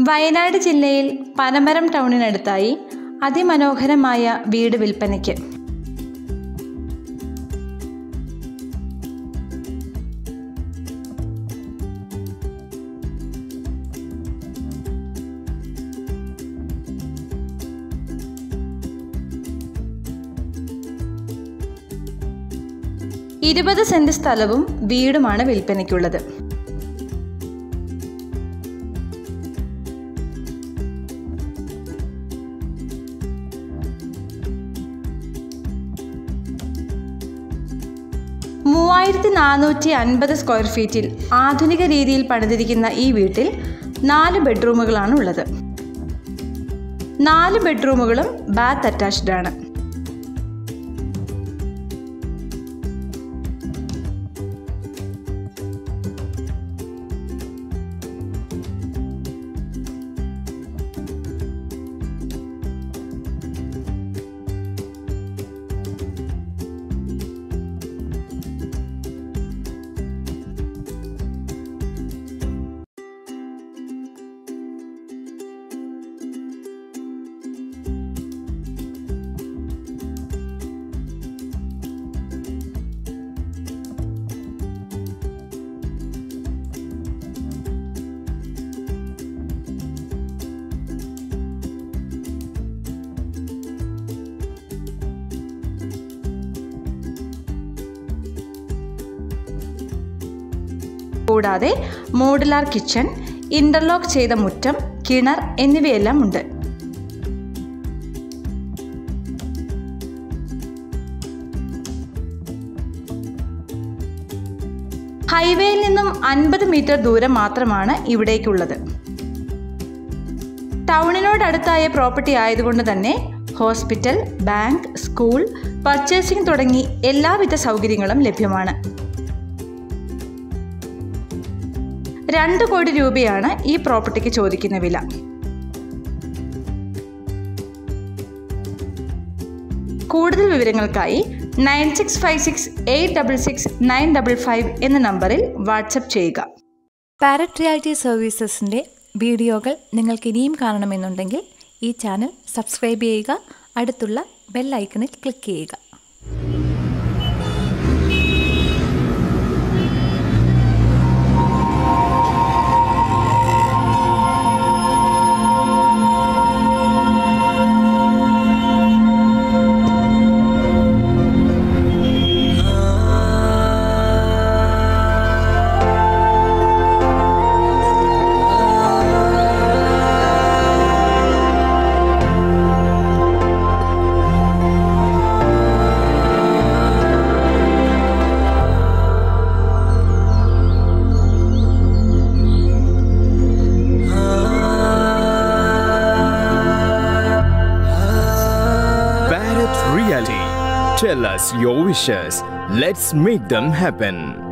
വയനാട് ജില്ലയിൽ പനമരം ടൗണിനടുത്തായി അതിമനോഹരമായ വീട് വിൽപ്പനയ്ക്ക് ഇരുപത് സെന്റ് സ്ഥലവും വീടുമാണ് വിൽപ്പനയ്ക്കുള്ളത് മൂവായിരത്തി നാനൂറ്റി അൻപത് സ്ക്വയർ ഫീറ്റിൽ ആധുനിക രീതിയിൽ പണിതിരിക്കുന്ന ഈ വീട്ടിൽ നാല് ബെഡ്റൂമുകളാണ് ഉള്ളത് നാല് ബെഡ്റൂമുകളും ബാത്ത് അറ്റാച്ച്ഡ് ആണ് കൂടാതെ മോഡുലാർ കിച്ചൺ ഇന്റർലോക്ക് ചെയ്ത മുറ്റം കിണർ എന്നിവയെല്ലാം ഉണ്ട് ഹൈവേയിൽ നിന്നും അൻപത് മീറ്റർ ദൂരം മാത്രമാണ് ഇവിടേക്കുള്ളത് ടൗണിനോടടുത്തായ പ്രോപ്പർട്ടി ആയതുകൊണ്ട് തന്നെ ഹോസ്പിറ്റൽ ബാങ്ക് സ്കൂൾ പർച്ചേസിംഗ് തുടങ്ങി എല്ലാവിധ സൗകര്യങ്ങളും ലഭ്യമാണ് രണ്ട് കോടി രൂപയാണ് ഈ പ്രോപ്പർട്ടിക്ക് ചോദിക്കുന്ന വില കൂടുതൽ വിവരങ്ങൾക്കായി nine six five six eight double six nine double five എന്ന നമ്പറിൽ വാട്സപ്പ് ചെയ്യുക പാരറ്റ് റിയാലിറ്റി സർവീസസിൻ്റെ വീഡിയോകൾ നിങ്ങൾക്ക് ഇനിയും കാണണമെന്നുണ്ടെങ്കിൽ ഈ ചാനൽ സബ്സ്ക്രൈബ് ചെയ്യുക അടുത്തുള്ള ബെൽ ഐക്കണിൽ ക്ലിക്ക് ചെയ്യുക Barrett Realty. Tell us your wishes. Let's make them happen.